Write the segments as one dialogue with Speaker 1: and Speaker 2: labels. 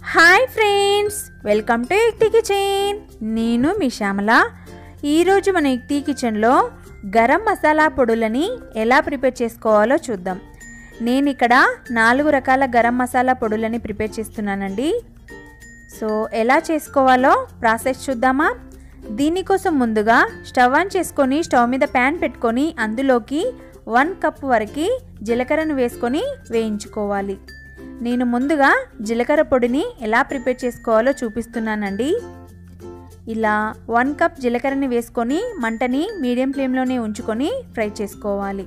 Speaker 1: hi friends welcome to ఎక్టీ kitchen నేను మీ శ్యామల ఈరోజు మన ఎక్టీ కిచెన్లో గరం మసాలా పొడులని ఎలా ప్రిపేర్ చేసుకోవాలో చూద్దాం నేను ఇక్కడ నాలుగు రకాల గరం మసాలా పొడులని ప్రిపేర్ చేస్తున్నానండి సో ఎలా చేసుకోవాలో ప్రాసెస్ చూద్దామా దీనికోసం ముందుగా స్టవ్ ఆన్ చేసుకొని స్టవ్ మీద ప్యాన్ పెట్టుకొని అందులోకి వన్ కప్ వరకు జీలకర్రను వేసుకొని వేయించుకోవాలి నేను ముందుగా జీలకర్ర పొడిని ఎలా ప్రిపేర్ చేసుకోవాలో చూపిస్తున్నానండి ఇలా వన్ కప్ జీలకర్రని వేసుకొని మంటని మీడియం ఫ్లేమ్లోనే ఉంచుకొని ఫ్రై చేసుకోవాలి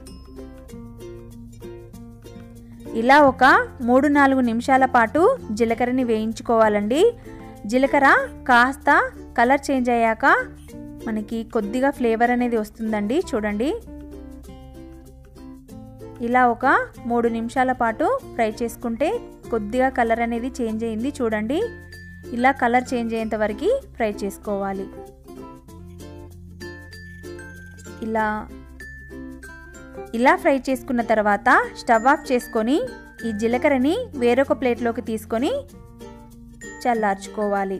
Speaker 1: ఇలా ఒక మూడు నాలుగు నిమిషాల పాటు జీలకర్రని వేయించుకోవాలండి జీలకర్ర కాస్త కలర్ చేంజ్ అయ్యాక మనకి కొద్దిగా ఫ్లేవర్ అనేది వస్తుందండి చూడండి ఇలా ఒక మూడు నిమిషాల పాటు ఫ్రై చేసుకుంటే కొద్దిగా కలర్ అనేది చేంజ్ అయింది చూడండి ఇలా కలర్ చేంజ్ అయ్యేంత వరకు ఫ్రై చేసుకోవాలి ఇలా ఇలా ఫ్రై చేసుకున్న తర్వాత స్టవ్ ఆఫ్ చేసుకొని ఈ జీలకర్రని వేరొక ప్లేట్లోకి తీసుకొని చల్లార్చుకోవాలి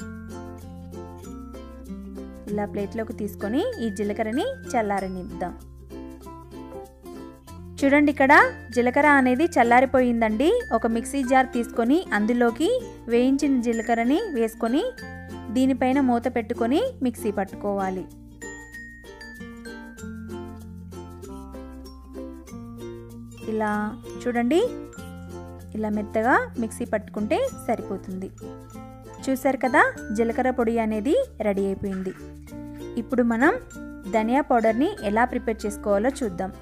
Speaker 1: ఇలా ప్లేట్లోకి తీసుకొని ఈ జీలకర్రని చల్లారనిద్దాం చూడండి ఇక్కడ జీలకర్ర అనేది చల్లారిపోయిందండి ఒక మిక్సీ జార్ తీసుకొని అందులోకి వేయించిన జీలకర్రని వేసుకొని దీనిపైన మూత పెట్టుకొని మిక్సీ పట్టుకోవాలి ఇలా చూడండి ఇలా మెత్తగా మిక్సీ పట్టుకుంటే సరిపోతుంది చూసారు కదా జీలకర్ర పొడి అనేది రెడీ అయిపోయింది ఇప్పుడు మనం ధనియా పౌడర్ని ఎలా ప్రిపేర్ చేసుకోవాలో చూద్దాం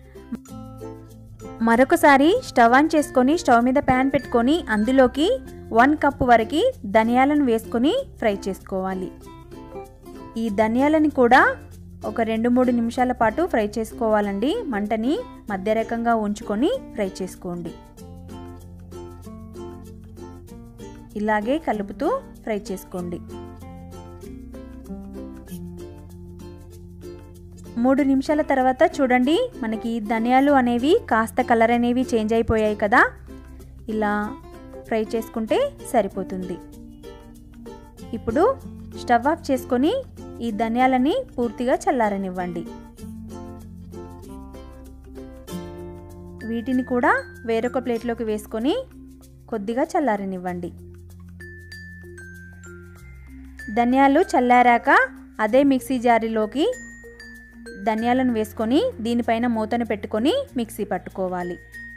Speaker 1: మరొకసారి స్టవ్ ఆన్ చేసుకొని స్టవ్ మీద ప్యాన్ పెట్టుకొని అందులోకి వన్ కప్ వరకు ధనియాలను వేసుకొని ఫ్రై చేసుకోవాలి ఈ ధనియాలని కూడా ఒక రెండు మూడు నిమిషాల పాటు ఫ్రై చేసుకోవాలండి మంటని మధ్య రకంగా ఉంచుకొని ఫ్రై చేసుకోండి ఇలాగే కలుపుతూ ఫ్రై చేసుకోండి మూడు నిమిషాల తర్వాత చూడండి మనకి ధనియాలు అనేవి కాస్త కలర్ అనేవి చేంజ్ అయిపోయాయి కదా ఇలా ఫ్రై చేసుకుంటే సరిపోతుంది ఇప్పుడు స్టవ్ ఆఫ్ చేసుకొని ఈ ధనియాలని పూర్తిగా చల్లారనివ్వండి వీటిని కూడా వేరొక ప్లేట్లోకి వేసుకొని కొద్దిగా చల్లారనివ్వండి ధనియాలు చల్లారాక అదే మిక్సీ జారీలోకి ధనియాలను వేసుకొని దీనిపైన మూతను పెట్టుకొని మిక్సీ పట్టుకోవాలి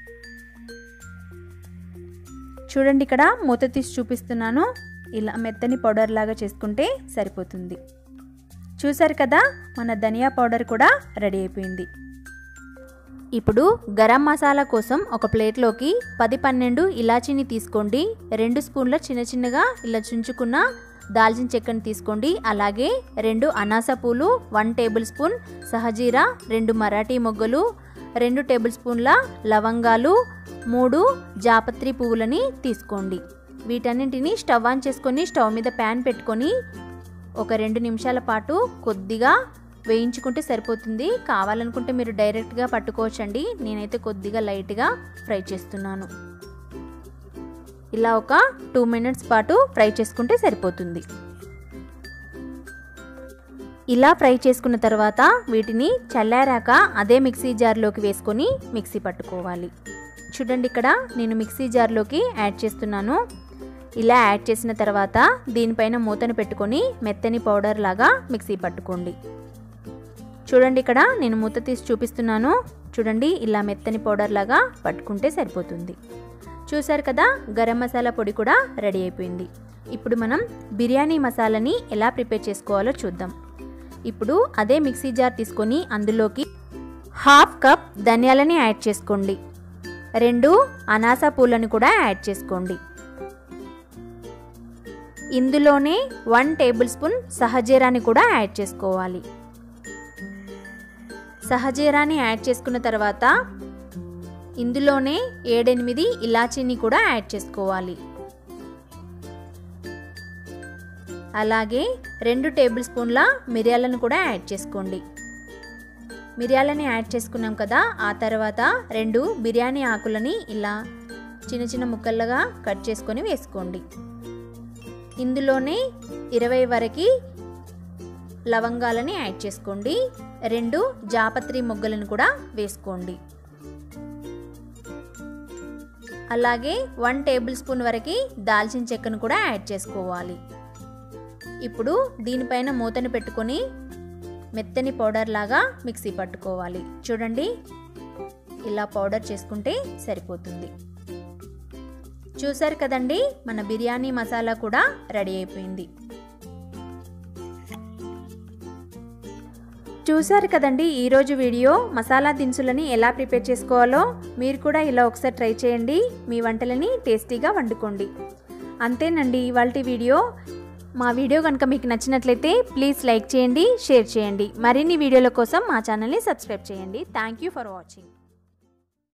Speaker 1: చూడండి ఇక్కడ మూత తీసి చూపిస్తున్నాను ఇలా మెత్తని పౌడర్ లాగా చేసుకుంటే సరిపోతుంది చూసారు కదా మన ధనియా పౌడర్ కూడా రెడీ అయిపోయింది ఇప్పుడు గరం మసాలా కోసం ఒక ప్లేట్లోకి పది పన్నెండు ఇలాచీని తీసుకోండి రెండు స్పూన్ల చిన్న చిన్నగా ఇలా చుంచుకున్న దాల్చిన చెక్కని తీసుకోండి అలాగే రెండు అనాస పూలు వన్ టేబుల్ స్పూన్ సహజీరా రెండు మరాఠీ మొగ్గలు రెండు టేబుల్ స్పూన్ల లవంగాలు మూడు జాపత్రి పువ్వులని తీసుకోండి వీటన్నింటిని స్టవ్ ఆన్ చేసుకొని స్టవ్ మీద ప్యాన్ పెట్టుకొని ఒక రెండు నిమిషాల పాటు కొద్దిగా వేయించుకుంటే సరిపోతుంది కావాలనుకుంటే మీరు డైరెక్ట్గా పట్టుకోవచ్చండి నేనైతే కొద్దిగా లైట్గా ఫ్రై చేస్తున్నాను ఇలా ఒక టూ మినిట్స్ పాటు ఫ్రై చేసుకుంటే సరిపోతుంది ఇలా ఫ్రై చేసుకున్న తర్వాత వీటిని చల్లారాక అదే మిక్సీ జార్లోకి వేసుకొని మిక్సీ పట్టుకోవాలి చూడండి ఇక్కడ నేను మిక్సీ జార్లోకి యాడ్ చేస్తున్నాను ఇలా యాడ్ చేసిన తర్వాత దీనిపైన మూతను పెట్టుకొని మెత్తని పౌడర్ లాగా మిక్సీ పట్టుకోండి చూడండి ఇక్కడ నేను మూత తీసి చూపిస్తున్నాను చూడండి ఇలా మెత్తని పౌడర్ లాగా పట్టుకుంటే సరిపోతుంది చూసారు కదా గరం మసాలా పొడి కూడా రెడీ అయిపోయింది ఇప్పుడు మనం బిర్యానీ మసాలాని ఎలా ప్రిపేర్ చేసుకోవాలో చూద్దాం ఇప్పుడు అదే మిక్సీ జార్ తీసుకొని అందులోకి హాఫ్ కప్ ధనియాలని యాడ్ చేసుకోండి రెండు అనాస పూలను కూడా యాడ్ చేసుకోండి ఇందులోనే వన్ టేబుల్ స్పూన్ సహజీరాని కూడా యాడ్ చేసుకోవాలి సహజీరాని యాడ్ చేసుకున్న తర్వాత ఇందులోనే ఏడెనిమిది ఇలాచీని కూడా యాడ్ చేసుకోవాలి అలాగే రెండు టేబుల్ స్పూన్ల మిరియాలను కూడా యాడ్ చేసుకోండి మిరియాలని యాడ్ చేసుకున్నాం కదా ఆ తర్వాత రెండు బిర్యానీ ఆకులని ఇలా చిన్న చిన్న ముక్కలుగా కట్ చేసుకొని వేసుకోండి ఇందులోనే ఇరవై వరకు లవంగాలని యాడ్ చేసుకోండి రెండు జాపత్రి మొగ్గలను కూడా వేసుకోండి అలాగే వన్ టేబుల్ స్పూన్ వరకు దాల్చిన చెక్కను కూడా యాడ్ చేసుకోవాలి ఇప్పుడు దీనిపైన మూతని పెట్టుకొని మెత్తని పౌడర్ లాగా మిక్సీ పట్టుకోవాలి చూడండి ఇలా పౌడర్ చేసుకుంటే సరిపోతుంది చూసారు కదండి మన బిర్యానీ మసాలా కూడా రెడీ అయిపోయింది చూసారు కదండి ఈరోజు వీడియో మసాలా దినుసులని ఎలా ప్రిపేర్ చేసుకోవాలో మీరు కూడా ఇలా ఒకసారి ట్రై చేయండి మీ వంటలని టేస్టీగా వండుకోండి అంతేనండి ఇవాళ వీడియో మా వీడియో కనుక మీకు నచ్చినట్లయితే ప్లీజ్ లైక్ చేయండి షేర్ చేయండి మరిన్ని వీడియోల కోసం మా ఛానల్ని సబ్స్క్రైబ్ చేయండి థ్యాంక్ యూ ఫర్ వాచింగ్